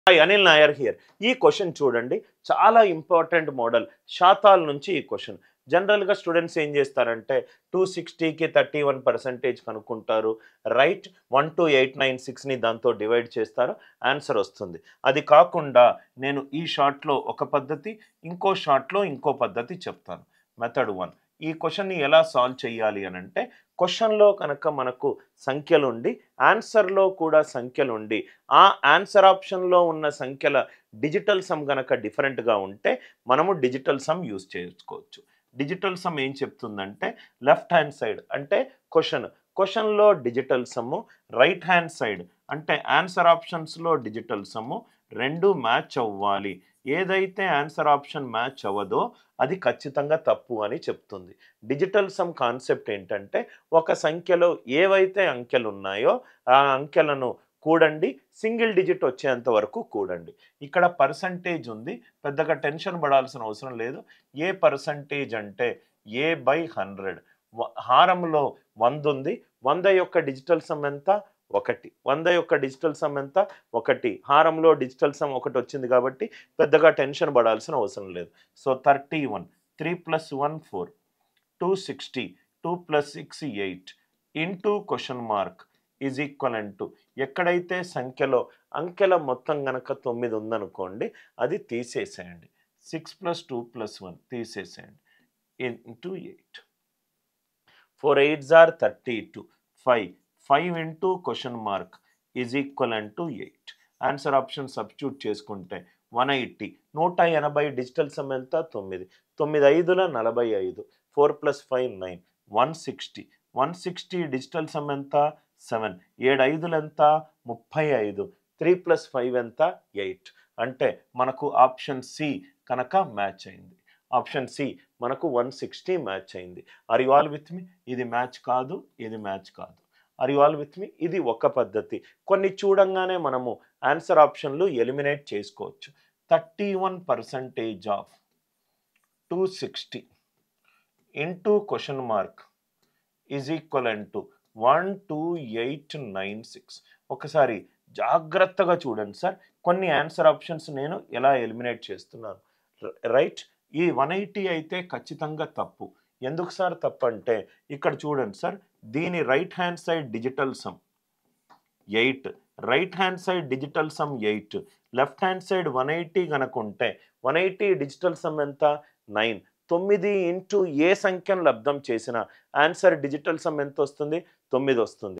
hi Anil Nair here ఈ question చూడండి చాలా ఇంపార్టెంట్ మోడల్ శాతాల నుంచి ఈ క్వశ్చన్ జనరల్గా స్టూడెంట్స్ ఏం చేస్తారంటే టూ సిక్స్టీకి థర్టీ వన్ పర్సెంటేజ్ కనుక్కుంటారు right one two eight nine సిక్స్ని దాంతో డివైడ్ చేస్తారు ఆన్సర్ వస్తుంది అది కాకుండా నేను ఈ షార్ట్లో ఒక పద్ధతి ఇంకో షార్ట్లో ఇంకో పద్ధతి చెప్తాను మెథడ్ వన్ ఈ క్వశ్చన్ని ఎలా సాల్వ్ చేయాలి అని అంటే క్వశ్చన్లో కనుక మనకు సంఖ్యలు ఉండి ఆన్సర్లో కూడా సంఖ్యలు ఉండి ఆ ఆన్సర్ ఆప్షన్లో ఉన్న సంఖ్యల డిజిటల్ సమ్ గనక డిఫరెంట్గా ఉంటే మనము డిజిటల్ సమ్ యూజ్ చేసుకోవచ్చు డిజిటల్ సమ్ ఏం చెప్తుందంటే లెఫ్ట్ హ్యాండ్ సైడ్ అంటే క్వశ్చన్ క్వశ్చన్లో digital sum right hand side అంటే ఆన్సర్ ఆప్షన్స్లో డిజిటల్ సమ్ము రెండు మ్యాచ్ అవ్వాలి ఏదైతే ఆన్సర్ ఆప్షన్ మ్యాచ్ అవ్వదో అది ఖచ్చితంగా తప్పు అని చెప్తుంది డిజిటల్ సమ్ కాన్సెప్ట్ ఏంటంటే ఒక సంఖ్యలో ఏవైతే అంకెలు ఉన్నాయో ఆ అంకెలను కూడండి సింగిల్ డిజిట్ వచ్చేంత వరకు కూడండి ఇక్కడ పర్సంటేజ్ ఉంది పెద్దగా టెన్షన్ పడాల్సిన అవసరం లేదు ఏ పర్సంటేజ్ అంటే ఏ బై హండ్రెడ్ హారంలో వంద ఉంది వంద యొక్క డిజిటల్ సమ్ ఎంత ఒకటి వంద యొక్క డిజిటల్ సమ్ ఎంత ఒకటి హారంలో డిజిటల్ సమ్ ఒకటి వచ్చింది కాబట్టి పెద్దగా టెన్షన్ పడాల్సిన అవసరం లేదు so thirty one three plus one four two sixty two plus six eight into question mark is equal to ఎక్కడైతే సంఖ్యలో అంకెల మొత్తం గనక తొమ్మిది ఉందనుకోండి అది తీసేసేయండి six plus two plus one తీసేసేయండి ఇంటూ ఎయిట్ ఫోర్ ఎయిట్ జార్ thirty two five five into question mark is equal to eight answer option substitute చేసుకుంటే వన్ ఎయిటీ నూట ఎనభై డిజిటల్ సమ్ ఎంత తొమ్మిది తొమ్మిది ఐదుల నలభై ఐదు four plus five nine one sixty one sixty digital sum ఎంత సెవెన్ ఏడు ఐదులు ఎంత ముప్పై ఐదు త్రీ ప్లస్ ఫైవ్ ఎంత ఎయిట్ అంటే మనకు ఆప్షన్ సి కనుక మ్యాచ్ అయింది ఆప్షన్ సి మనకు వన్ సిక్స్టీ మ్యాచ్ అయింది are you all with me ఇది మ్యాచ్ కాదు ఇది మ్యాచ్ కాదు are you all with me ఇది ఒక పద్ధతి కొన్ని చూడంగానే మనము ఆన్సర్ ఆప్షన్లు ఎలిమినేట్ చేసుకోవచ్చు thirty one percentage of two sixty into question mark is equal to one two eight nine six ఒకసారి జాగ్రత్తగా చూడండి సార్ కొన్ని ఆన్సర్ ఆప్షన్స్ నేను ఎలా ఎలిమినేట్ చేస్తున్నాను రైట్ ఈ వన్ ఎయిటీ అయితే ఖచ్చితంగా తప్పు ఎందుకు సార్ తప్పు అంటే ఇక్కడ చూడండి సార్ దీని right hand side digital sum eight right hand side digital sum eight left hand side one eighty కనుకుంటే వన్ ఎయిటీ డిజిటల్ సమ్ ఎంత నైన్ తొమ్మిది ఇంటూ ఏ సంఖ్యను లబ్ధం చేసిన ఆన్సర్ డిజిటల్ సమ్ ఎంత వస్తుంది తొమ్మిది వస్తుంది